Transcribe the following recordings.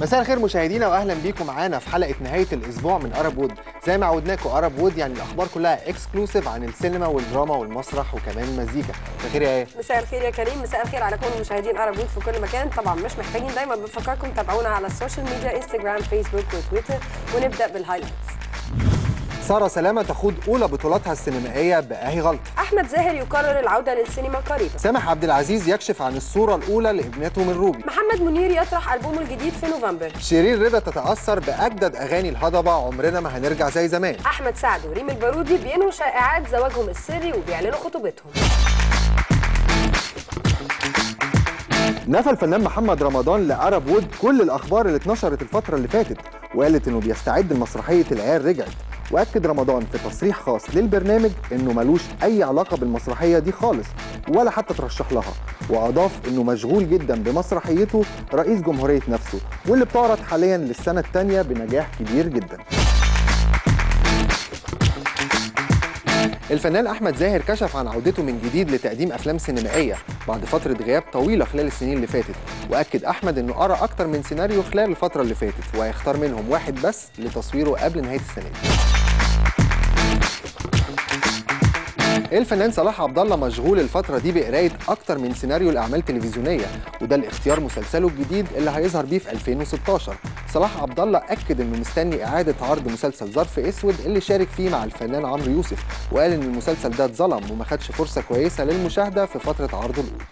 مساء الخير مشاهدينا واهلا بيكم معانا في حلقه نهايه الاسبوع من ارب وود زي ما عودناكم ارب وود يعني الاخبار كلها اكسكلوسيف عن السينما والدراما والمسرح وكمان المزيكا مساء الخير يا ايه مساء الخير يا كريم مساء الخير على كل مشاهدين عرب وود في كل مكان طبعا مش محتاجين دايما بنفكركم تابعونا على السوشيال ميديا انستجرام فيسبوك وتويتر ونبدا بالهايلايتس ساره سلامه تخوض اولى بطولاتها السينمائيه باهي غلط احمد زاهر يقرر العوده للسينما قريبا سامح عبد العزيز يكشف عن الصوره الاولى لابنته من روبي محمد منير يطرح البومه الجديد في نوفمبر شيرين رضا تتاثر باجدد اغاني الهضبه عمرنا ما هنرجع زي زمان احمد سعد وريم البارودي بينهوا شائعات زواجهم السري وبيعلنوا خطوبتهم نفى الفنان محمد رمضان لأرب وود كل الأخبار اللي اتنشرت الفترة اللي فاتت وقالت إنه بيستعد لمسرحية العيال رجعت وأكد رمضان في تصريح خاص للبرنامج إنه ملوش أي علاقة بالمسرحية دي خالص ولا حتى ترشح لها وأضاف إنه مشغول جدا بمسرحيته رئيس جمهورية نفسه واللي بتعرض حاليا للسنة الثانية بنجاح كبير جدا الفنان احمد زاهر كشف عن عودته من جديد لتقديم افلام سينمائيه بعد فتره غياب طويله خلال السنين اللي فاتت واكد احمد انه قرا اكتر من سيناريو خلال الفتره اللي فاتت وهيختار منهم واحد بس لتصويره قبل نهايه السنه دي الفنان صلاح عبد الله مشغول الفترة دي بقراية أكتر من سيناريو لأعمال تلفزيونية وده لاختيار مسلسله الجديد اللي هيظهر بيه في 2016 صلاح عبد الله أكد إنه مستني إعادة عرض مسلسل ظرف أسود اللي شارك فيه مع الفنان عمرو يوسف وقال إن المسلسل ده اتظلم وما خدش فرصة كويسة للمشاهدة في فترة عرضه الأولى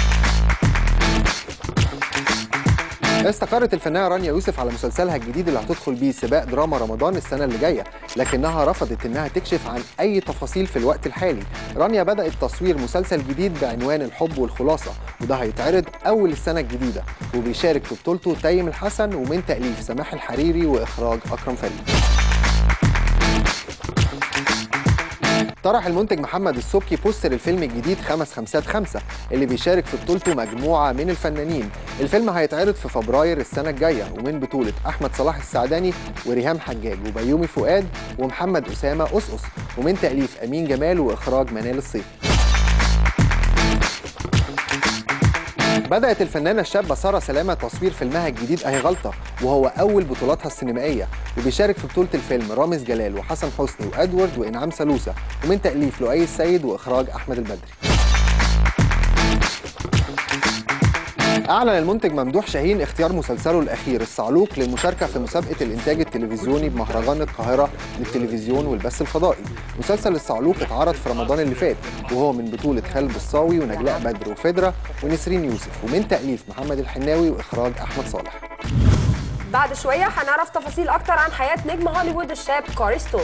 استقرت الفنانه رانيا يوسف على مسلسلها الجديد اللي هتدخل بيه سباق دراما رمضان السنه اللي جايه لكنها رفضت انها تكشف عن اي تفاصيل في الوقت الحالي رانيا بدات تصوير مسلسل جديد بعنوان الحب والخلاصه وده هيتعرض اول السنه الجديده وبيشارك في بطولته تيم الحسن ومن تاليف سماح الحريري واخراج اكرم فريد طرح المنتج محمد السبكي بوستر الفيلم الجديد خمس خمسات خمسة اللي بيشارك في بطولته مجموعة من الفنانين الفيلم هيتعرض في فبراير السنة الجاية ومن بطولة أحمد صلاح السعداني وريهام حجاج وبيومي فؤاد ومحمد أسامة أسقس ومن تأليف أمين جمال وإخراج منال الصيفي بدأت الفنانة الشابة سارة سلامة تصوير فيلمها الجديد أهي غلطة وهو أول بطولاتها السينمائية وبيشارك في بطولة الفيلم رامز جلال وحسن حسني وأدوارد وإنعام سلوسة ومن تأليف لؤي السيد وإخراج أحمد البدري أعلن المنتج ممدوح شاهين اختيار مسلسله الأخير الصعلوك للمشاركة في مسابقة الإنتاج التلفزيوني بمهرجان القاهرة للتلفزيون والبث الفضائي. مسلسل الصعلوك اتعرض في رمضان اللي فات وهو من بطولة خالد الصاوي ونجلاء بدر وفدرة ونسرين يوسف ومن تأليف محمد الحناوي وإخراج أحمد صالح. بعد شويه هنعرف تفاصيل اكتر عن حياه نجم هوليوود الشاب كاري ستول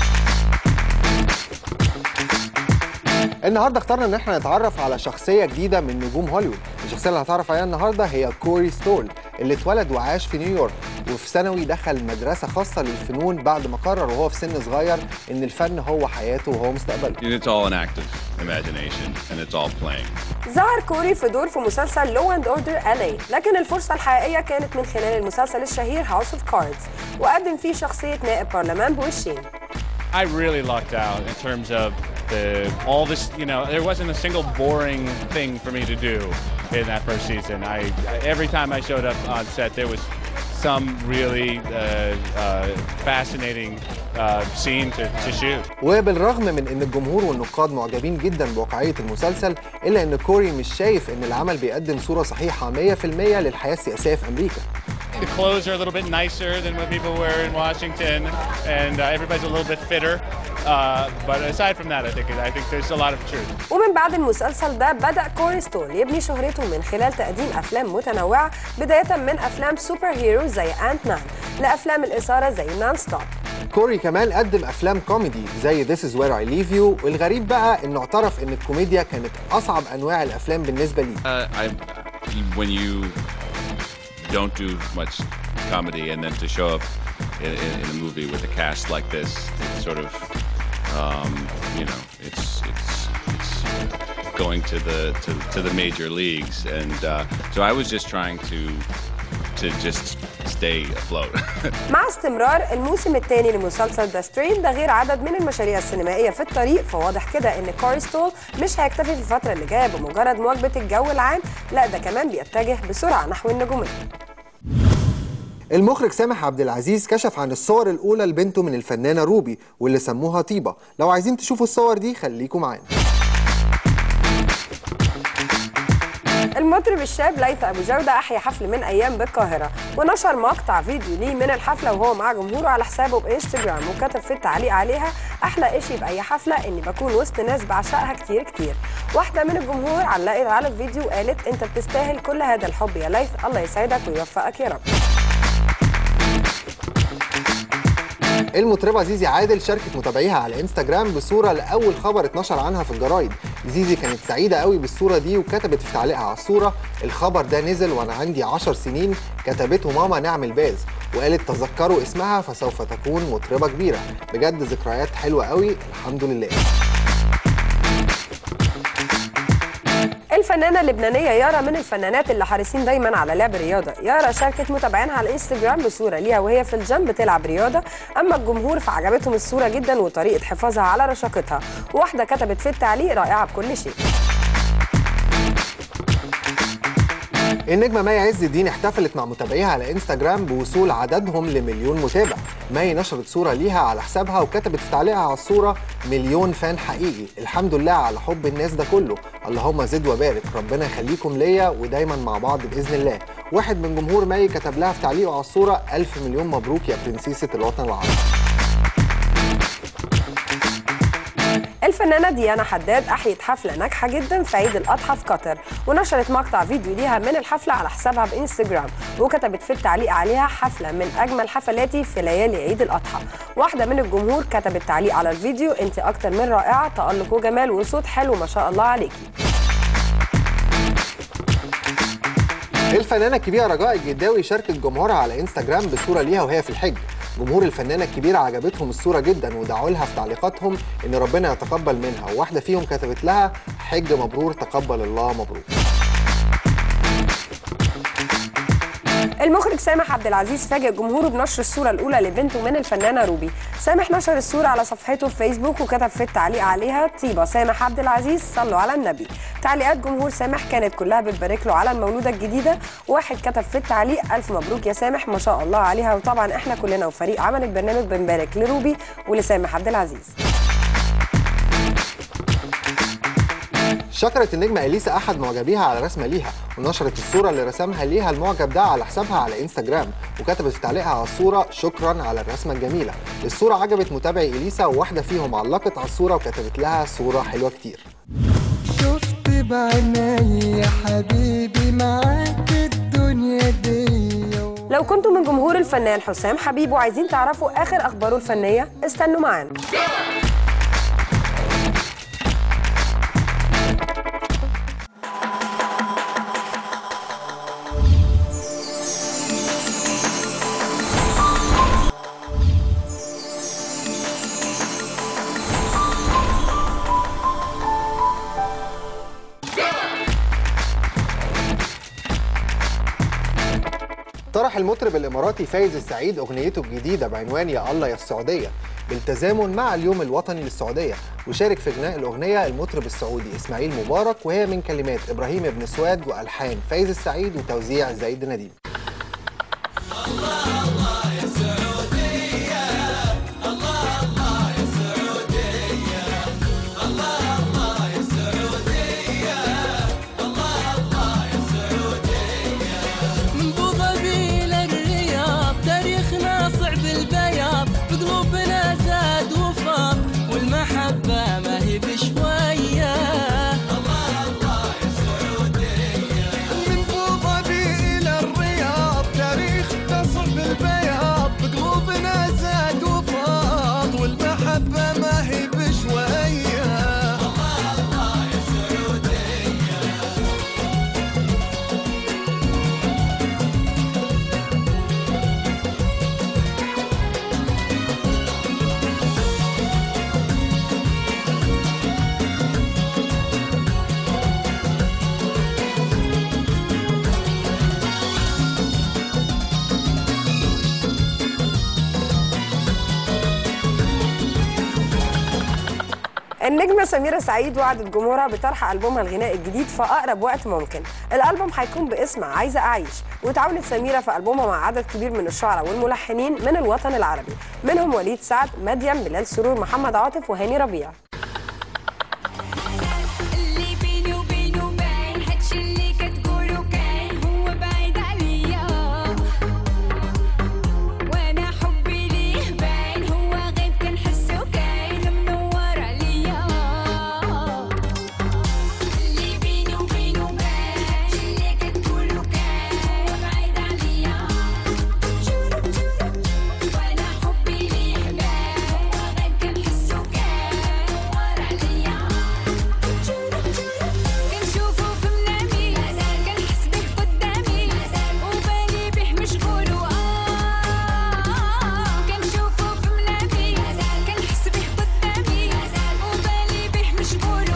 النهارده اخترنا ان احنا نتعرف على شخصيه جديده من نجوم هوليوود الشخصيه اللي هنتعرف عليها النهارده هي كوري ستول اللي اتولد وعاش في نيويورك وفي ثانوي دخل مدرسه خاصه للفنون بعد ما قرر وهو في سن صغير ان الفن هو حياته وهو مستقبله It's all an active imagination and it's all playing. ظهر كوري في دور في مسلسل لو اند اوردر ال لكن الفرصه الحقيقيه كانت من خلال المسلسل الشهير هاوس اوف كاردز وقدم فيه شخصيه نائب برلمان بوشين I really lucked out in terms of the all this. You know, there wasn't a single boring thing for me to do in that first season. I, I every time I showed up on set, there was some really uh, uh, fascinating uh, scene to, to shoot. وبالرغم من ان الجمهور والنقاد معجبين جدا بواقعيه المسلسل الا ان كوري مش شايف ان العمل بيقدم صوره صحيحه 100% للحياه السياسيه في امريكا The clothes are a little bit nicer than what people wear in Washington, and uh, everybody's a little bit fitter. Uh, but aside from that, I think I think there's a lot of truth. ومن بعد المسلسل ده بدأ كوري ستول يبني شهرته من خلال تقديم أفلام متنوعة بداية من أفلام سوبر هيرو زي أنت مان لأفلام الإثارة زي نون ستوب كوري كمان قدم افلام كوميدي زي This is where I leave you والغريب بقى انه اعترف ان الكوميديا كانت اصعب انواع الافلام بالنسبه ليه Uh, I, when you don't do much comedy and then to show up in, in, in a movie with a cast like this, it's sort of, um, you know, it's it's it's going to the to, to the major leagues, and uh, so I was just trying to to just stay afloat. مع استمرار الموسم الثاني لمسلسل ذا سترين ده غير عدد من المشاريع السينمائية في الطريق فواضح كده ان كوري ستول مش هيكتفي في الفترة اللي جاية بمجرد مواكبة الجو العام لا ده كمان بيتجه بسرعة نحو النجومية المخرج سامح عبد العزيز كشف عن الصور الأولى لبنته من الفنانة روبي واللي سموها طيبة لو عايزين تشوفوا الصور دي خليكم معانا المطرب الشاب ليث ابو جوده احيا حفل من ايام بالقاهره ونشر مقطع فيديو ليه من الحفله وهو مع جمهوره على حسابه بانستجرام وكتب في التعليق عليها احلى اشي باي حفله اني بكون وسط ناس بعشقها كتير كتير واحده من الجمهور علقت على الفيديو وقالت انت بتستاهل كل هذا الحب يا ليث الله يسعدك ويوفقك يا رب المطربة زيزي عادل شاركت متابعيها على انستجرام بصورة لأول خبر اتنشر عنها في الجرايد زيزي كانت سعيدة قوي بالصورة دي وكتبت في تعليقها على الصورة الخبر ده نزل وأنا عندي 10 سنين كتبته ماما نعم الباز وقالت تذكروا اسمها فسوف تكون مطربة كبيرة بجد ذكريات حلوة قوي الحمد لله الفنانة اللبنانية يارا من الفنانات اللي حريصين دايما على لعب الرياضة يارا شاركت متابعينها على الانستجرام بصورة ليها وهي في الجيم بتلعب رياضة أما الجمهور فعجبتهم الصورة جدا وطريقة حفاظها على رشاقتها واحدة كتبت في التعليق رائعة بكل شيء النجمة مي عز الدين احتفلت مع متابعيها على انستجرام بوصول عددهم لمليون متابع مي نشرت صورة ليها على حسابها وكتبت في تعليقها على الصورة مليون فان حقيقي الحمد لله على حب الناس ده كله اللهم زد وبارك ربنا يخليكم ليا ودايما مع بعض بإذن الله واحد من جمهور مي كتب لها في تعليقه على الصورة ألف مليون مبروك يا برنسيسة الوطن العربي الفنانة ديانا حداد أحيت حفلة ناجحة جدا في عيد الأضحى في قطر ونشرت مقطع فيديو ليها من الحفلة على حسابها بإنستجرام وكتبت في التعليق عليها حفلة من أجمل حفلاتي في ليالي عيد الأضحى واحدة من الجمهور كتبت تعليق على الفيديو أنت أكتر من رائعة تألق وجمال وصوت حلو ما شاء الله عليكي الفنانة الكبيرة رجاء الجداوي شاركت جمهورها على انستجرام بصورة ليها وهي في الحج جمهور الفنانة الكبيرة عجبتهم الصورة جدا ودعوا لها في تعليقاتهم ان ربنا يتقبل منها وواحدة فيهم كتبت لها حج مبرور تقبل الله مبروك المخرج سامح عبد العزيز فاجئ جمهوره بنشر الصورة الأولى لبنته من الفنانة روبي سامح نشر الصورة على صفحته في فيسبوك وكتب في التعليق عليها طيبة سامح عبد العزيز صلوا على النبي تعليقات جمهور سامح كانت كلها بتبارك له على المولودة الجديدة واحد كتب في التعليق ألف مبروك يا سامح ما شاء الله عليها وطبعا احنا كلنا وفريق عمل البرنامج بنبارك لروبي ولسامح عبد العزيز شكرت النجمة إليسا أحد معجبيها على رسمة ليها ونشرت الصورة اللي رسمها ليها المعجب ده على حسابها على انستجرام وكتبت في تعليقها على الصورة شكرا على الرسمة الجميلة الصورة عجبت متابعي إليسا وواحدة فيهم علقت على الصورة وكتبت لها صورة حلوة كتير شفت بعيني يا حبيبي معاك الدنيا دي لو كنتم من جمهور الفنان حسام حبيب وعايزين تعرفوا آخر أخباره الفنية استنوا معانا طرح المطرب الإماراتي فايز السعيد أغنيته الجديدة بعنوان يا الله يا السعودية بالتزامن مع اليوم الوطني للسعودية وشارك في غناء الأغنية المطرب السعودي إسماعيل مبارك وهي من كلمات إبراهيم بن سواد وألحان فايز السعيد وتوزيع زيد نديم من ابو ظبي للرياض تاريخنا صعب البياض بقلوبنا زاد وفاض والمحبة ما هي بشوية من ابو ظبي الى الرياض تاريخنا صعب النجمة سميرة سعيد وعدت جمهورها بطرح ألبومها الغنائي الجديد في أقرب وقت ممكن الألبوم هيكون باسم عايزة أعيش وتعاونت سميرة في ألبومها مع عدد كبير من الشعراء والملحنين من الوطن العربي منهم وليد سعد مديم بلال سرور محمد عاطف وهاني ربيع اللي بيني وبينه باين هادشي اللي كتقولو كاين هو بعيد عليا وانا حبي ليه باين هو غيب كنحسو كاين منور عليا اللي بيني وبينه باين هادشي اللي كتقولو كاين هو بعيد عليا وانا حبي ليه باين هو غيب كنحسو كاين منور عليا كنشوفو في منامي كنحس بيه قدامي وبالي بيه مشغول وآه كنشوفو في منامي كنحس بيه قدامي وبالي بيه مشغول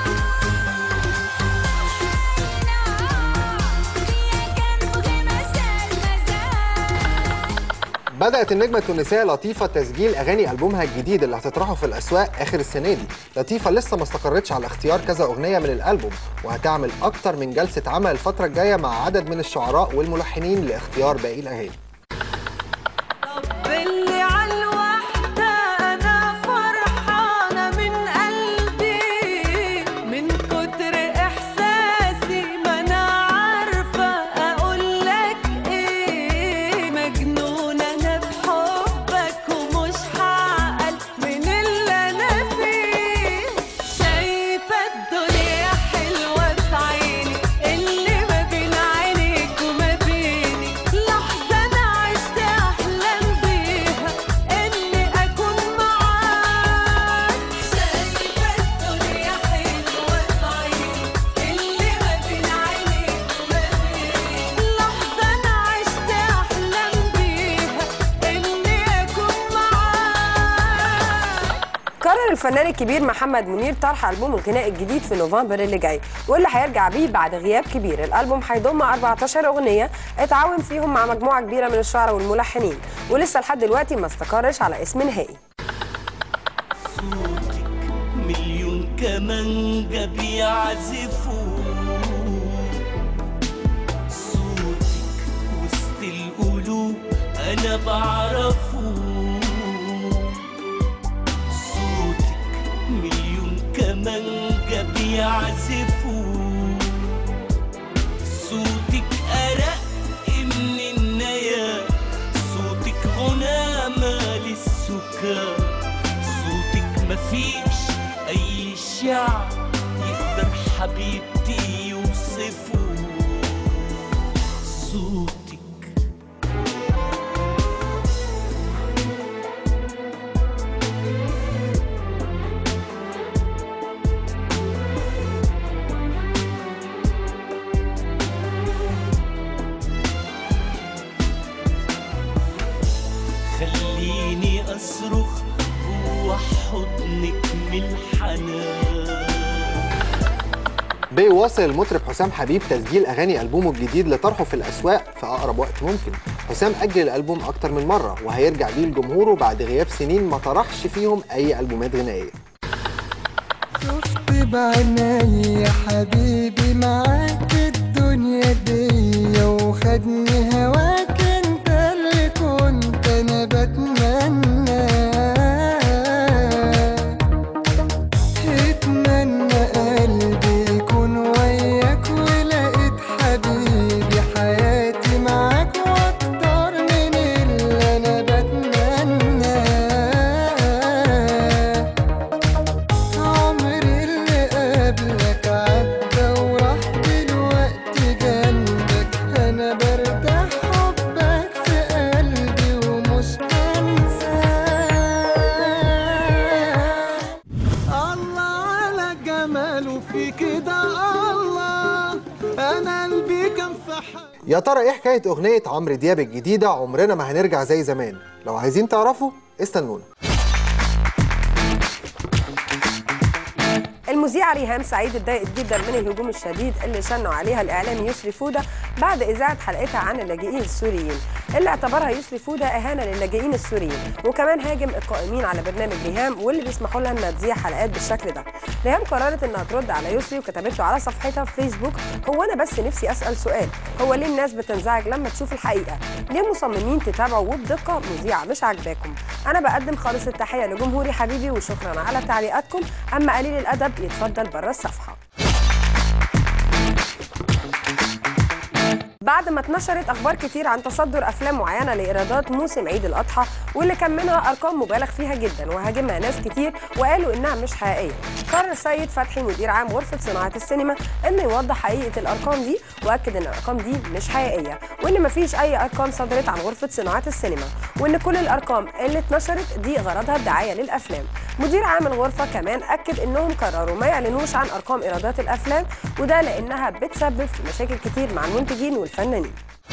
وآه فيا كنبغي مازال مازال بدأت النجمة التونسية لطيفة تسجيل أغاني ألبومها الجديد اللي هتطرحه في الأسواق آخر السنة دي لطيفة لسه ما استقرتش على اختيار كذا أغنية من الألبوم وهتعمل أكتر من جلسة عمل الفترة الجاية مع عدد من الشعراء والملحنين لاختيار باقي الأغاني طب اللي عالوحدة أنا فرحانة من قلبي من كتر إحساسي ما أنا عارفة أقولك إيه مجنونة أنا بحبك ومش هعقل من اللي أنا فيه شايفة الدنيا حلوة في عيني اللي ما بين عينيك وما بيني لحظة أنا عشت أحلام بيها إني أكون معاك شايفة الدنيا حلوة في عيني اللي ما بين عينيك وما بيني لحظة أنا عشت أحلام بيها إني أكون معاك قرر الفنان الكبير محمد منير طرح ألبوم الغناء الجديد في نوفمبر اللي جاي واللي هيرجع بيه بعد غياب كبير الألبوم هيضم 14 أغنية اتعاون فيهم مع مجموعة كبيرة من الشعراء والملحنين ولسه لحد دلوقتي ما استقرش على اسم نهائي صوتك مليون كمانجة بيعزفوا صوتك وسط القلوب أنا بعرفه صوتك مليون كمانجة بيعزفوا صوتك أرق من النيا صوتك غنامة للسكر صوتك مفيش أي شعر يقدر حبيبتي يوصفه صوتك خليني أصرخ جوا حضنك من الحنان بيواصل المطرب حسام حبيب تسجيل أغاني ألبومه الجديد لطرحه في الأسواق في أقرب وقت ممكن حسام أجل الألبوم أكتر من مرة وهيرجع بيه لجمهوره بعد غياب سنين ما طرحش فيهم أي ألبومات غنائية شفت بعيني يا حبيبي معاك الدنيا دي وخدني هواك انت اللي كنت انا بتمنى اتمنى قلبي يكون وياك ولقيت حبيبي حياتي معاك واكتر من اللي انا بتمناه عمري اللي قبلك عدى وراح دلوقتي جنبك انا برتاح حبك في قلبي ومش هنساك الله على جماله في كده الله انا قلبي كان في حال يا ترى إيه حكاية أغنية عمرو دياب الجديدة عمرنا ما هنرجع زي زمان لو عايزين تعرفوا استنونا المذيعة ريهام سعيد اتضايقت جدا من الهجوم الشديد اللي شنوا عليها الإعلامي يسري فودة بعد إذاعة حلقتها عن اللاجئين السوريين اللي اعتبرها يسري فودة إهانة للاجئين السوريين وكمان هاجم القائمين على برنامج ريهام واللي بيسمحوا لها إنها تذيع حلقات بالشكل ده ريهام قررت إنها ترد على يسري وكتبت له على صفحتها في فيسبوك هو أنا بس نفسي أسأل سؤال هو ليه الناس بتنزعج لما تشوف الحقيقة ليه مصممين تتابعوا وبدقة مذيعة مش عاجباكم أنا بقدم خالص التحية لجمهوري حبيبي وشكرا على تعليقاتكم أما قليل الأدب يتفضل بره الصفحة بعد ما اتنشرت اخبار كتير عن تصدر افلام معينه لايرادات موسم عيد الاضحى واللي كان منها ارقام مبالغ فيها جدا وهاجمها ناس كتير وقالوا انها مش حقيقيه قرر سيد فتحي مدير عام غرفه صناعه السينما انه يوضح حقيقه الارقام دي واكد ان الارقام دي مش حقيقيه وان مفيش اي ارقام صدرت عن غرفه صناعه السينما وان كل الارقام اللي اتنشرت دي غرضها الدعايه للافلام مدير عام الغرفه كمان اكد انهم قرروا ما يعلنوش عن ارقام ايرادات الافلام وده لانها بتسبب في مشاكل كتير مع المنتجين والفنانين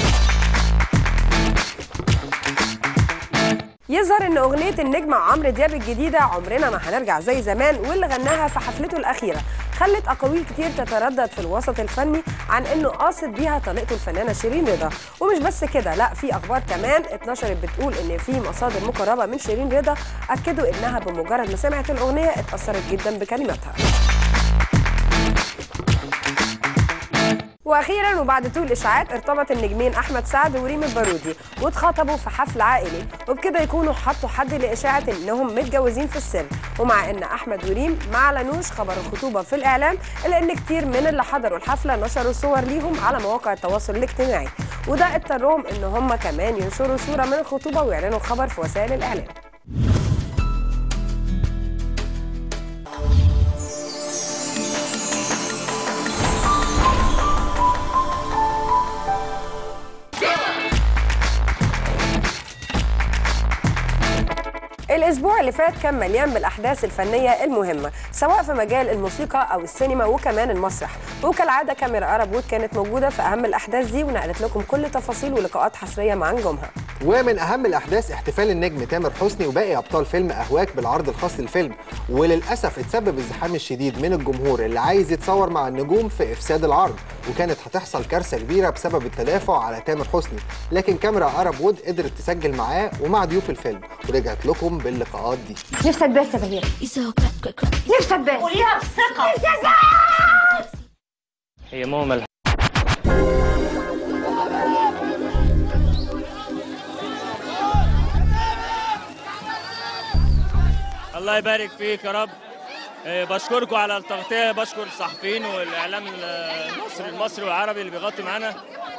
يظهر ان اغنيه النجم عمرو دياب الجديده عمرنا ما هنرجع زي زمان واللي غناها في حفلته الاخيره خلت اقاويل كتير تتردد في الوسط الفني عن انه قاصد بيها طليقته الفنانه شيرين رضا ومش بس كده لا في اخبار كمان اتنشرت بتقول ان في مصادر مقربه من شيرين رضا اكدوا انها بمجرد ما سمعت الاغنيه اتاثرت جدا بكلماتها واخيرا وبعد طول اشاعات ارتبط النجمين احمد سعد وريم البارودي واتخطبوا في حفل عائلي وبكده يكونوا حطوا حد لاشاعه انهم متجوزين في السر ومع ان احمد وريم ما اعلنوش خبر الخطوبه في الاعلام الا ان كتير من اللي حضروا الحفله نشروا صور ليهم على مواقع التواصل الاجتماعي وده اضطرهم ان هم كمان ينشروا صوره من الخطوبه ويعلنوا الخبر في وسائل الاعلام الاسبوع اللي فات كان مليان بالاحداث الفنيه المهمه سواء في مجال الموسيقى او السينما وكمان المسرح وكالعاده كاميرا ارب وود كانت موجوده في اهم الاحداث دي ونقلت لكم كل تفاصيل ولقاءات حصريه مع نجومها ومن اهم الاحداث احتفال النجم تامر حسني وباقي ابطال فيلم اهواك بالعرض الخاص للفيلم وللاسف اتسبب الزحام الشديد من الجمهور اللي عايز يتصور مع النجوم في افساد العرض وكانت هتحصل كارثه كبيره بسبب التدافع على تامر حسني لكن كاميرا ارب وود قدرت تسجل معاه ومع ضيوف الفيلم ورجعت لكم باللقاءات دي نفسك بس يا بهير نفسك بس قوليها بثقة هي مهمة الله يبارك فيك يا رب إيه، بشكركم على التغطية بشكر الصحفيين والإعلام المصري المصري والعربي اللي بيغطي معانا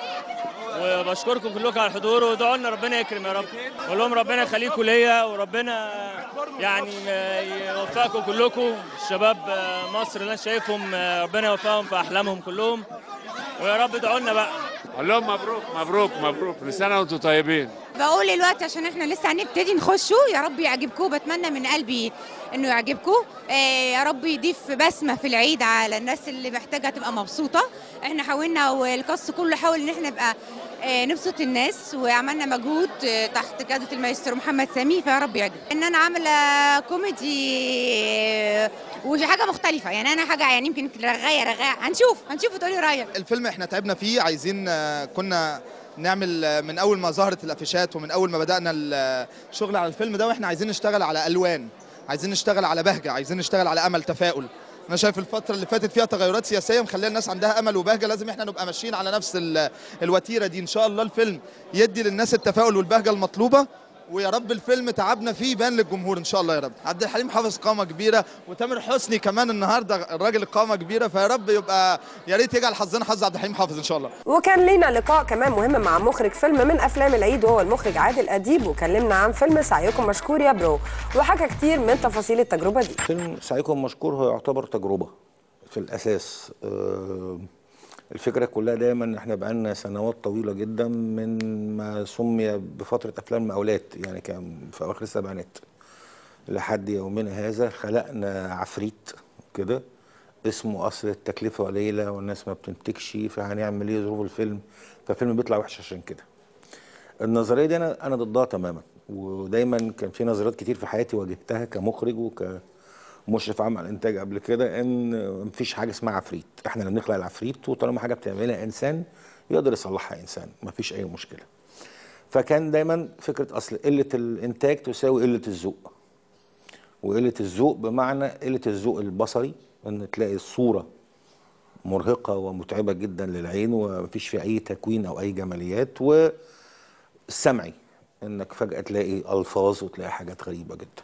وبشكركم كلكم على الحضور وادعوا لنا ربنا يكرم يا رب قول لهم ربنا يخليكم ليا وربنا يعني يوفقكم كلكم شباب مصر اللي انا شايفهم ربنا يوفقهم في احلامهم كلهم ويا رب ادعوا لنا بقى قول لهم مبروك مبروك مبروك كل سنه وانتم طيبين بقول الوقت عشان احنا لسه هنبتدي نخشوا يا رب يعجبكم بتمنى من قلبي انه يعجبكم آه يا رب يضيف بسمه في العيد على الناس اللي محتاجه تبقى مبسوطه احنا حاولنا والكاست كله حاول ان احنا نبقى آه نبسط الناس وعملنا مجهود آه تحت قياده المايسترو محمد سامي فيا رب يعجب ان انا عامله كوميدي آه وحاجه مختلفه يعني انا حاجه يعني يمكن رغايه رغايه هنشوف هنشوف وتقولي رايك الفيلم احنا تعبنا فيه عايزين آه، كنا نعمل آه، من اول ما ظهرت الافيشات ومن اول ما بدانا الشغل على الفيلم ده واحنا عايزين نشتغل على الوان عايزين نشتغل على بهجه عايزين نشتغل على امل تفاؤل انا شايف الفتره اللي فاتت فيها تغيرات سياسيه مخليه الناس عندها امل وبهجه لازم احنا نبقى ماشيين على نفس ال- الوتيره دي ان شاء الله الفيلم يدي للناس التفاؤل والبهجه المطلوبه ويا رب الفيلم تعبنا فيه يبان للجمهور ان شاء الله يا رب عبد الحليم حافظ قامه كبيره وتامر حسني كمان النهارده الراجل قامه كبيره فيا رب يبقى يا ريت يجعل حظنا حظ عبد الحليم حافظ ان شاء الله وكان لينا لقاء كمان مهم مع مخرج فيلم من افلام العيد وهو المخرج عادل اديب وكلمنا عن فيلم سعيكم مشكور يا برو وحكى كتير من تفاصيل التجربه دي فيلم سعيكم مشكور هو يعتبر تجربة في الأساس آه، الفكرة كلها دايما إن إحنا بقالنا سنوات طويلة جدا من ما سمي بفترة أفلام المقاولات يعني كان في أواخر السبعينات لحد يومنا هذا خلقنا عفريت كده اسمه أصل التكلفة قليلة والناس ما بتنتجش فهنعمل إيه ظروف الفيلم فالفيلم بيطلع وحش عشان كده النظريه دي انا انا ضدها تماما ودايما كان في نظريات كتير في حياتي واجهتها كمخرج وكمشرف عام على الانتاج قبل كده ان مفيش حاجه اسمها عفريت احنا اللي بنخلق العفريت وطالما حاجه بتعملها انسان يقدر يصلحها انسان مفيش اي مشكله فكان دايما فكره اصل قله الانتاج تساوي قله الذوق وقله الذوق بمعنى قله الذوق البصري ان تلاقي الصوره مرهقه ومتعبه جدا للعين ومفيش فيها اي تكوين او اي جماليات والسمعي انك فجاه تلاقي الفاظ وتلاقي حاجات غريبه جدا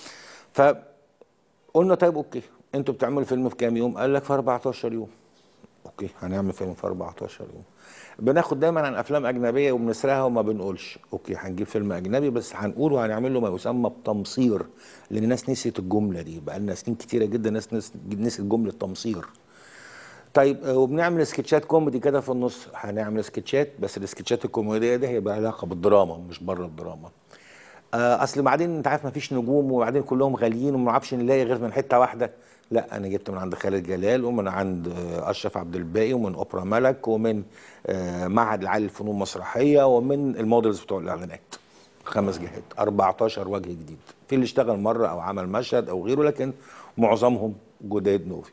فقلنا طيب اوكي انتوا بتعملوا فيلم في كام يوم قال لك في 14 يوم اوكي هنعمل فيلم في 14 يوم بناخد دايما عن افلام اجنبيه وبنسرقها وما بنقولش اوكي هنجيب فيلم اجنبي بس هنقول وهنعمل له ما يسمى بتمصير لان الناس نسيت الجمله دي بقى لنا سنين كتيره جدا ناس نس- نسيت جمله تمصير طيب آه، وبنعمل سكتشات كوميدي كده في النص هنعمل سكتشات بس السكتشات الكوميديه دي هيبقى علاقه بالدراما مش بره الدراما آه، اصل بعدين انت عارف مفيش نجوم وبعدين كلهم غاليين وما نعرفش نلاقي غير من حته واحده لا انا جبت من عند خالد جلال ومن عند آه، اشرف عبد الباقي ومن اوبرا ملك ومن آه، معهد العالي للفنون المسرحيه ومن المودلز بتوع الاعلانات خمس جهات 14 وجه جديد في اللي اشتغل مره او عمل مشهد او غيره لكن معظمهم جداد نوفي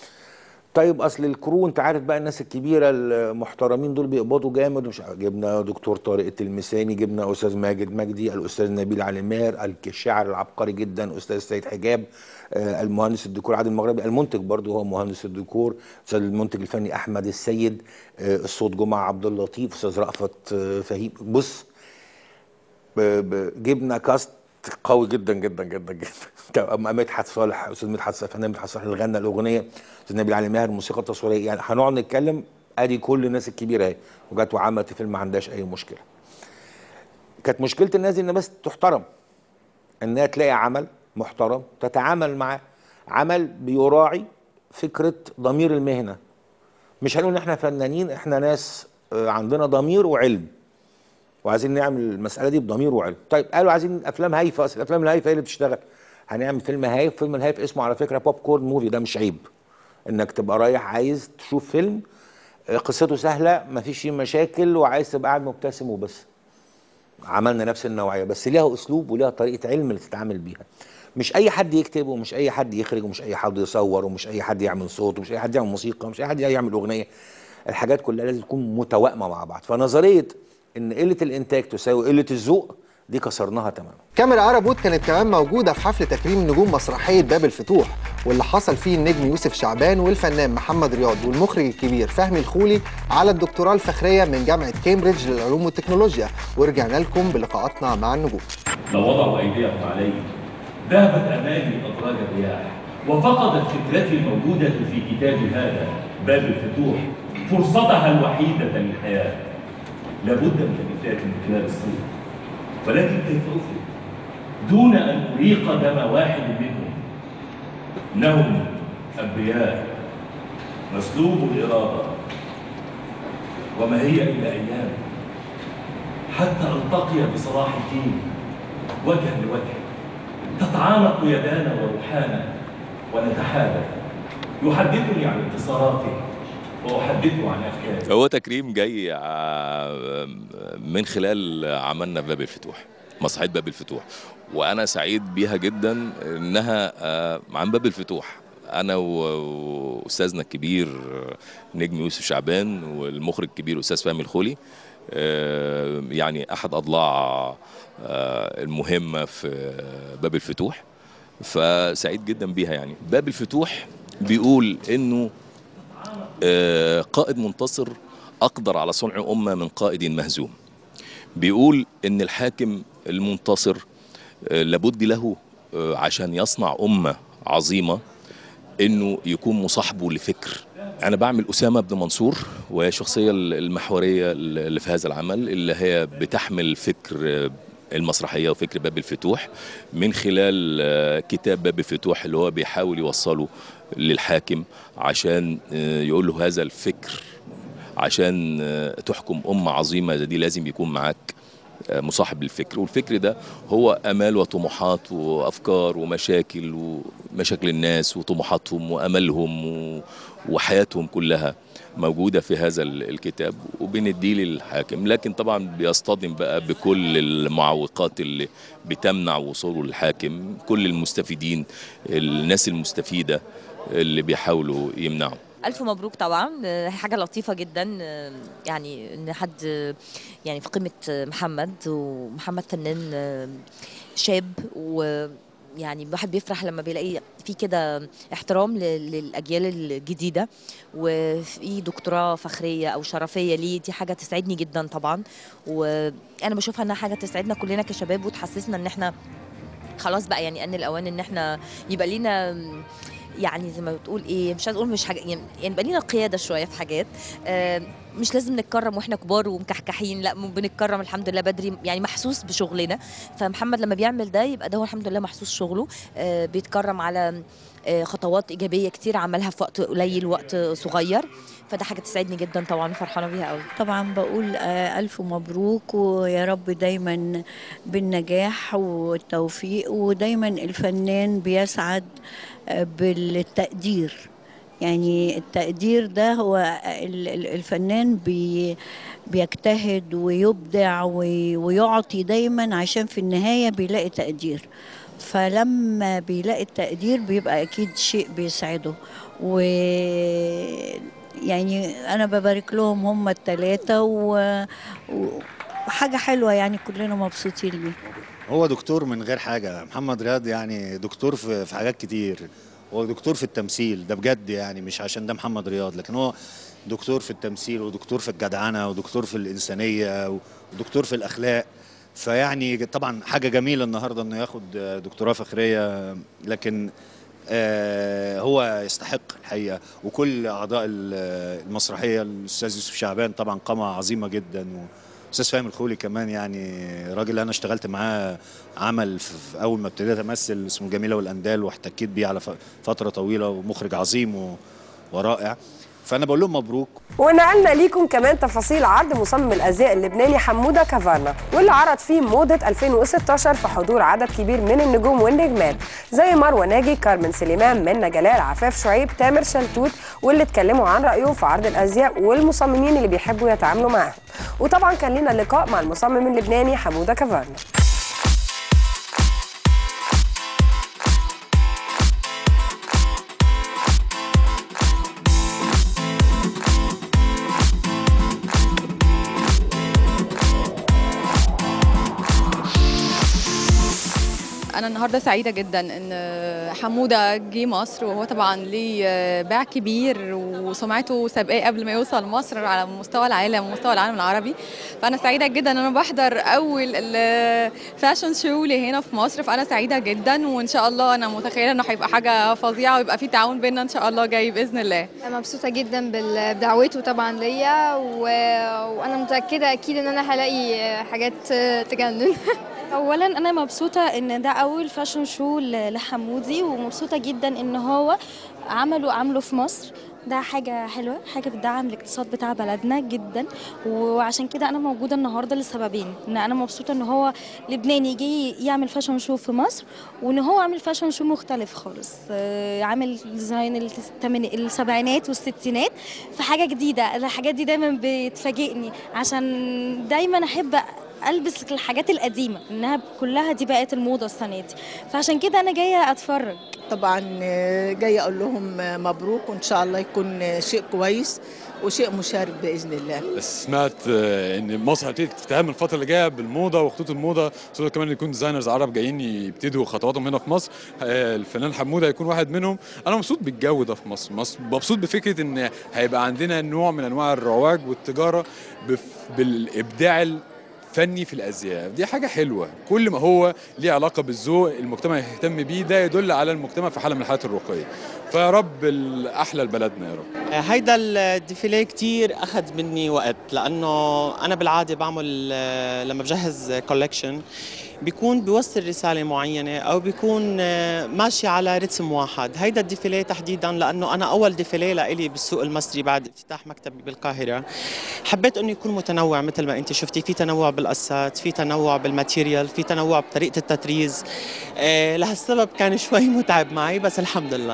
طيب اصل الكرو انت عارف بقى الناس الكبيره المحترمين دول بيقبضوا جامد ومش عارف. جبنا دكتور طارق التلمساني جبنا استاذ ماجد مجدي الاستاذ نبيل علي ماهر الشاعر العبقري جدا استاذ سيد حجاب آه، المهندس الديكور عادل المغربي المنتج برضه هو مهندس الديكور استاذ المنتج الفني احمد السيد آه، الصوت جمعه عبد اللطيف استاذ رأفت آه، فهيم بص ب- ب- جبنا كاست قوي جدا جدا جدا جدا طب مدحت صالح استاذ مدحت صالح فنان مدحت صالح اللي غنى الاغنيه استاذ نبيل علي ماهر الموسيقى التصويريه يعني هنقعد نتكلم ادي كل الناس الكبيره اهي وجت وعملت فيلم ما عندهاش اي مشكله كانت مشكله الناس دي ان بس تحترم انها تلاقي عمل محترم تتعامل معاه عمل بيراعي فكره ضمير المهنه مش هنقول ان احنا فنانين احنا ناس آه، عندنا ضمير وعلم وعايزين نعمل المساله دي بضمير وعلم طيب قالوا عايزين افلام هايفه اصل الافلام الهايفه هي اللي بتشتغل هنعمل فيلم هايف فيلم الهايف اسمه على فكره بوب كورن موفي ده مش عيب انك تبقى رايح عايز تشوف فيلم آه، قصته سهله مفيش فيه مشاكل وعايز تبقى قاعد مبتسم وبس عملنا نفس النوعيه بس ليها اسلوب وليها طريقه علم اللي تتعامل بيها مش اي حد يكتب ومش اي حد يخرج ومش اي حد يصور ومش اي حد يعمل صوت ومش اي حد يعمل موسيقى ومش اي حد يعمل اغنيه الحاجات كلها لازم تكون متوائمه مع بعض فنظريه ان قله الانتاج تساوي قله الذوق دي كسرناها تماما كاميرا عرب وود كانت كمان موجودة في حفل تكريم نجوم مسرحية باب الفتوح واللي حصل فيه النجم يوسف شعبان والفنان محمد رياض والمخرج الكبير فهمي الخولي على الدكتوراه الفخرية من جامعة كامبريدج للعلوم والتكنولوجيا ورجعنا لكم بلقاءاتنا مع النجوم لو وضعوا أيديهم علي ذهبت أمامي أدراج الرياح وفقدت فكرتي الموجودة في كتابي هذا باب الفتوح فرصتها الوحيدة للحياة لابد من الإفلات من خلال الصوت ولكن كيف أفلت دون أن أريق دم واحد منهم إنهم أبرياء مسلوب الإرادة وما هي إلا أيام حتى ألتقي بصلاح الدين وجها لوجه تتعانق يدانا وروحانا ونتحالف يحدثني عن انتصاراته وأحدثه عن أفكاره هو تكريم جاي ع- من خلال عملنا في باب الفتوح مسرحيه باب الفتوح وانا سعيد بيها جدا انها آه، عن باب الفتوح انا و- واستاذنا الكبير نجم يوسف شعبان والمخرج الكبير استاذ فهمي الخولي آه، يعني احد اضلاع آه، المهمه في باب الفتوح فسعيد جدا بيها يعني باب الفتوح بيقول انه آه، قائد منتصر أقدر على صنع أمة من قائد مهزوم بيقول إن الحاكم المنتصر آه، لابد له آه، عشان يصنع أمة عظيمة إنه يكون مصاحبه لفكر أنا بعمل أسامة بن منصور وهي الشخصية المحورية اللي في هذا العمل اللي هي بتحمل فكر آه، المسرحية وفكر باب الفتوح من خلال آه، كتاب باب الفتوح اللي هو بيحاول يوصله للحاكم عشان آه، يقول له هذا الفكر عشان آه، تحكم أمة عظيمة زي دي لازم يكون معاك آه، مصاحب للفكر والفكر ده هو امال وطموحات وافكار ومشاكل ومشاكل الناس وطموحاتهم واملهم و- وحياتهم كلها موجوده في هذا ال- الكتاب وبنديه للحاكم لكن طبعا بيصطدم بقى بكل المعوقات اللي بتمنع وصوله للحاكم كل المستفيدين الناس المستفيده اللي بيحاولوا يمنعوا ألف مبروك طبعا آه، حاجة لطيفة جدا آه، يعني إن حد آه، يعني في قيمة آه، محمد ومحمد فنان آه، شاب ويعني الواحد بيفرح لما بيلاقي في كده احترام ل- للأجيال الجديدة وفي دكتوراه فخرية أو شرفية ليه دي حاجة تسعدني جدا طبعا وأنا بشوفها إنها حاجة تسعدنا كلنا كشباب وتحسسنا إن إحنا خلاص بقى يعني ان الاوان ان احنا يبقى لينا يعني زي ما بتقول ايه مش عايز اقول مش حاجه يعني يبقى لينا قياده شويه في حاجات آه، مش لازم نتكرم واحنا كبار ومكحكحين لا م- بنتكرم الحمد لله بدري يعني محسوس بشغلنا فمحمد لما بيعمل ده يبقى ده هو الحمد لله محسوس شغله آه، بيتكرم على آه، خطوات ايجابيه كتير عملها في وقت قليل وقت صغير فده حاجه تسعدني جدا طبعا وفرحانه بيها قوي طبعا بقول آه، ألف مبروك ويا رب دايما بالنجاح والتوفيق ودايما الفنان بيسعد آه، بالتقدير يعني التقدير ده هو ال- ال- الفنان بي بيجتهد ويبدع وي- ويعطي دايما عشان في النهاية بيلاقي تقدير فلما بيلاقي التقدير بيبقى أكيد شيء بيسعده و يعني أنا ببارك لهم هم التلاتة و... وحاجة حلوة يعني كلنا مبسوطين بيها هو دكتور من غير حاجة محمد رياض يعني دكتور في, في حاجات كتير هو دكتور في التمثيل ده بجد يعني مش عشان ده محمد رياض لكن هو دكتور في التمثيل ودكتور في الجدعنة ودكتور في الإنسانية ودكتور في الأخلاق فيعني طبعا حاجة جميلة النهاردة إنه ياخد دكتوراه فخرية لكن آه، هو يستحق الحقيقة وكل أعضاء ال- المسرحية الأستاذ يوسف شعبان طبعا قامة عظيمة جدا أستاذ فاهم الخولي كمان يعني راجل أنا اشتغلت معاه عمل في في أول ما ابتديت أمثل اسمه الجميلة والأندال واحتكيت بيه على ف- فترة طويلة ومخرج عظيم و- ورائع فأنا بقول لهم مبروك ونقلنا ليكم كمان تفاصيل عرض مصمم الازياء اللبناني حموده كافارنا واللي عرض فيه موضه 2016 في حضور عدد كبير من النجوم والنجمات زي مروه ناجي كارمن سليمان منى جلال عفاف شعيب تامر شلتوت واللي اتكلموا عن رايهم في عرض الازياء والمصممين اللي بيحبوا يتعاملوا معاهم وطبعا كان لنا لقاء مع المصمم اللبناني حموده كافارنا أنا النهاردة سعيدة جدا إن حمودة جه مصر وهو طبعا ليه باع كبير وسمعته سابقاه قبل ما يوصل مصر على مستوى العالم ومستوى العالم العربي فأنا سعيدة جدا إن أنا بحضر أول الفاشن شو اللي هنا في مصر فأنا سعيدة جدا وإن شاء الله أنا متخيلة إنه هيبقى حاجة فظيعة ويبقى في تعاون بيننا إن شاء الله جاي بإذن الله مبسوطة جدا بال- بدعوته طبعا ليا و... وأنا متأكدة أكيد إن أنا هلاقي حاجات تجنن اولا انا مبسوطه ان ده اول فاشن شو ل- لحمودي ومبسوطه جدا ان هو عمله عمله في مصر ده حاجة حلوة حاجة بتدعم الاقتصاد بتاع بلدنا جدا وعشان كده أنا موجودة النهاردة لسببين إن أنا مبسوطة إن هو لبناني يجي يعمل فاشن شو في مصر وإن هو عامل فاشن شو مختلف خالص آه، عامل ديزاين الثمن السبعينات والستينات في حاجة جديدة الحاجات دي دايما بتفاجئني عشان دايما أحب البس الحاجات القديمه انها كلها دي بقت الموضه السنه دي فعشان كده انا جايه اتفرج طبعا جاي اقول لهم مبروك وان شاء الله يكون شيء كويس وشيء مشرف باذن الله بس سمعت آه، ان مصر هتبتدي تتهم الفتره اللي جايه بالموضه وخطوط الموضه خصوصا كمان يكون ديزاينرز عرب جايين يبتدوا خطواتهم هنا في مصر آه، الفنان حموده هيكون واحد منهم انا مبسوط بالجو ده في مصر مصر- مبسوط بفكره ان هيبقى عندنا نوع من انواع الرواج والتجاره بف- بالابداع فني في الازياء دي حاجه حلوه كل ما هو ليه علاقه بالذوق المجتمع يهتم بيه ده يدل على المجتمع في حاله من الحالات الرقيه فيا رب الاحلى لبلدنا يا رب هيدا الديفيلي كتير أخذ مني وقت لأنه أنا بالعادة بعمل آه، لما بجهز كولكشن بيكون بيوصل رسالة معينة أو بيكون آه، ماشي على رتم واحد هيدا الديفيلي تحديدا لأنه أنا أول ديفيلي لإلي بالسوق المصري بعد افتتاح مكتبي بالقاهرة حبيت أنه يكون متنوع مثل ما أنت شفتي في تنوع بالقصات في تنوع بالماتيريال في تنوع بطريقة التطريز آه، لهالسبب كان شوي متعب معي بس الحمد لله آه،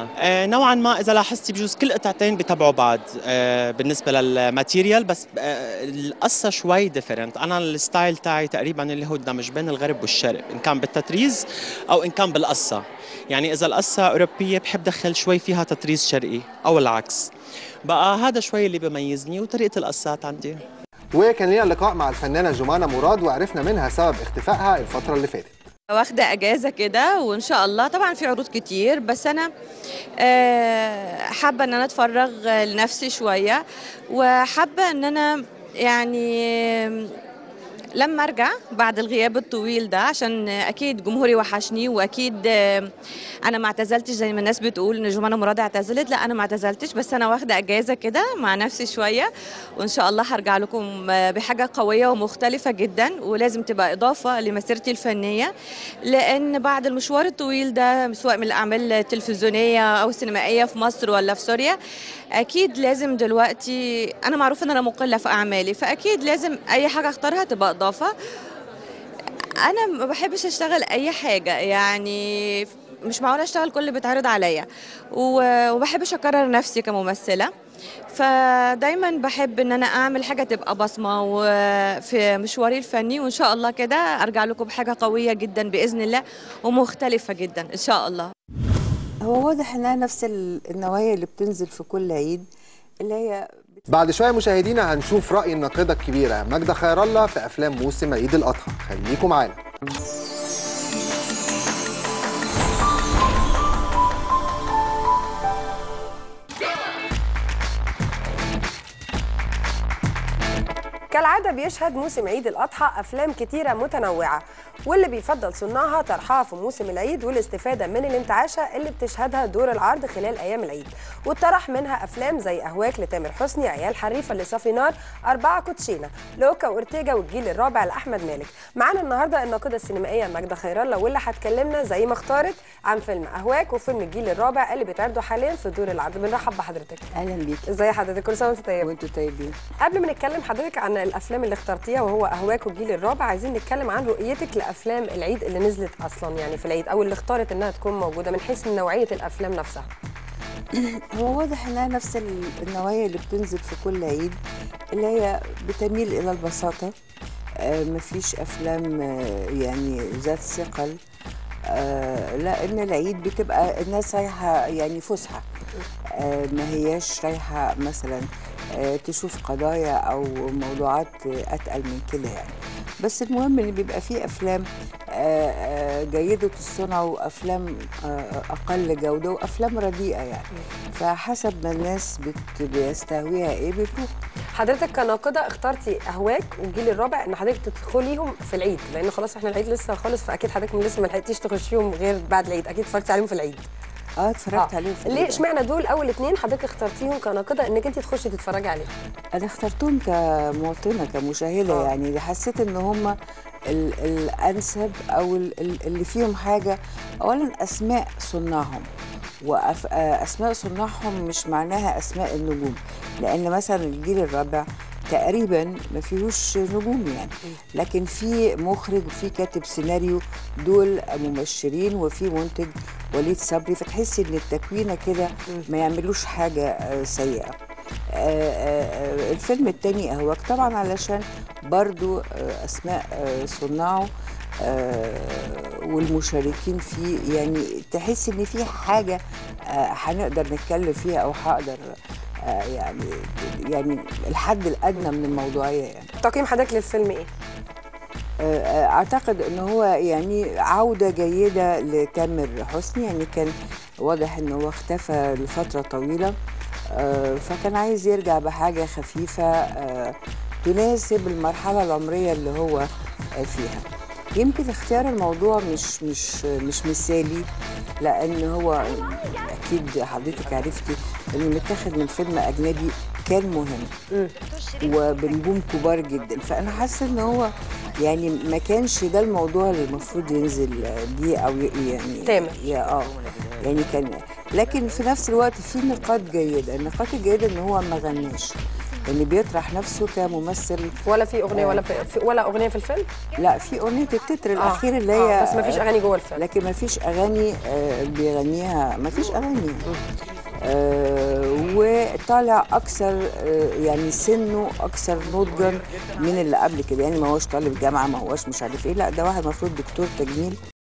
نوعا ما اذا لاحظتي بجوز كل قطعتين بتبعوا بعض آه، بالنسبه للماتيريال بس آه، القصه شوي ديفرنت انا الستايل تاعي تقريبا اللي هو الدمج بين الغرب والشرق ان كان بالتطريز او ان كان بالقصه يعني اذا القصه اوروبيه بحب دخل شوي فيها تطريز شرقي او العكس بقى هذا شوي اللي بيميزني وطريقه القصات عندي وكان لينا لقاء مع الفنانه جمانه مراد وعرفنا منها سبب اختفائها الفتره اللي فاتت واخدة أجازة كده وإن شاء الله طبعا في عروض كتير بس أنا آه، حابة إن أنا أتفرغ لنفسي شوية وحابة إن أنا يعني لما ارجع بعد الغياب الطويل ده عشان اكيد جمهوري وحشني واكيد آه، انا ما اعتزلتش زي ما الناس بتقول ان جمانه مراد اعتزلت لا انا ما اعتزلتش بس انا واخده اجازه كده مع نفسي شويه وان شاء الله هرجع لكم آه، بحاجه قويه ومختلفه جدا ولازم تبقى اضافه لمسيرتي الفنيه لان بعد المشوار الطويل ده سواء من الاعمال التلفزيونيه او السينمائيه في مصر ولا في سوريا اكيد لازم دلوقتي انا معروف ان انا مقله في اعمالي فاكيد لازم اي حاجه اختارها تبقى اضافه انا ما بحبش اشتغل اي حاجه يعني مش معقول اشتغل كل اللي بيتعرض عليا و- وبحبش اكرر نفسي كممثله فدايما بحب ان انا اعمل حاجه تبقى بصمه وفي مشواري الفني وان شاء الله كده ارجع لكم بحاجه قويه جدا باذن الله ومختلفه جدا ان شاء الله هو واضح انها نفس ال- النوايا اللي بتنزل في كل عيد اللي هي بعد شويه مشاهدينا هنشوف راي الناقده الكبيره ماجده خير الله في افلام موسم عيد الاضحى خليكم معانا كالعادة بيشهد موسم عيد الأضحى أفلام كتيرة متنوعة واللي بيفضل صناعها طرحها في موسم العيد والاستفادة من الانتعاشة اللي بتشهدها دور العرض خلال أيام العيد واتطرح منها أفلام زي أهواك لتامر حسني عيال حريفة لصافي نار أربعة كوتشينة لوكا وأورتيجا والجيل الرابع لأحمد مالك معانا النهاردة الناقدة السينمائية ماجدة خير الله واللي هتكلمنا زي ما اختارت عن فيلم أهواك وفيلم الجيل الرابع اللي بيتعرضوا حاليا في دور العرض بنرحب بحضرتك اهلا بيك ازي حضرتك كل سنة وانت طيبة وانتوا طيبين قبل ما نتكلم حضرتك عن الافلام اللي اخترتيها وهو اهواك والجيل الرابع عايزين نتكلم عن رؤيتك لافلام العيد اللي نزلت اصلا يعني في العيد او اللي اختارت انها تكون موجوده من حيث نوعيه الافلام نفسها هو واضح انها نفس ال- النوايا اللي بتنزل في كل عيد اللي هي بتميل الى البساطه آه، مفيش افلام آه، يعني ذات ثقل آه، لان العيد بتبقى الناس رايحه يعني فسحه آه، ما هياش رايحه مثلا آه، تشوف قضايا او موضوعات آه، اتقل من كده يعني بس المهم ان بيبقى فيه افلام آه، آه، جيده الصنع وافلام آه، اقل جوده وافلام رديئه يعني فحسب ما الناس بت- بيستهويها ايه بتروح حضرتك كناقده اخترتي اهواك والجيل الرابع ان حضرتك تدخليهم في العيد لان خلاص احنا العيد لسه خالص فاكيد حضرتك لسه ما لحقتيش تخشيهم غير بعد العيد اكيد اتفرجتي عليهم في العيد اه اتفرجت عليهم في ليه العيد. اشمعنى دول اول اتنين حضرتك اخترتيهم كناقده انك انت تخشي تتفرجي عليهم انا اخترتهم كمواطنه كمشاهده آه. يعني حسيت ان هم ال- الانسب او ال- ال- اللي فيهم حاجه اولا اسماء صناعهم واسماء صناعهم مش معناها اسماء النجوم لان مثلا الجيل الرابع تقريبا ما فيهوش نجوم يعني لكن في مخرج وفي كاتب سيناريو دول ممثلين وفي منتج وليد صبري فتحسي ان التكوينه كده ما يعملوش حاجه آه، سيئه آه، آه، آه، الفيلم التاني اهواك طبعا علشان برضو آه، اسماء آه، صناعه آه، والمشاركين فيه يعني تحس ان في حاجه آه، هنقدر نتكلم فيها او هقدر آه، يعني يعني الحد الادنى من الموضوعيه يعني تقييم حضرتك للفيلم ايه آه، اعتقد ان هو يعني عوده جيده لتامر حسني يعني كان واضح ان هو اختفى لفتره طويله آه، فكان عايز يرجع بحاجه خفيفه آه، تناسب المرحله العمريه اللي هو آه، فيها يمكن اختيار الموضوع مش مش مش مثالي لان هو اكيد حضرتك عرفتي انه متاخد من فيلم اجنبي كان مهم وبنجوم كبار جدا فانا حاسه ان هو يعني ما كانش ده الموضوع اللي المفروض ينزل بيه او ي- يعني تامر. يا اه يعني كان لكن في نفس الوقت في نقاط جيده النقاط الجيده ان هو ما غناش يعني بيطرح نفسه كممثل ولا في اغنيه ولا في في- ولا اغنيه في الفيلم لا في اغنيه التتر آه، الاخير اللي آه، هي بس مفيش أغاني جوه الفيلم. لكن مفيش اغاني آه، بيغنيها مفيش اغاني آه، وطالع اكثر آه، يعني سنه اكثر نضجا من اللي قبل كده يعني ما هوش طالب جامعه ما هوش مش عارف ايه لا ده واحد المفروض دكتور تجميل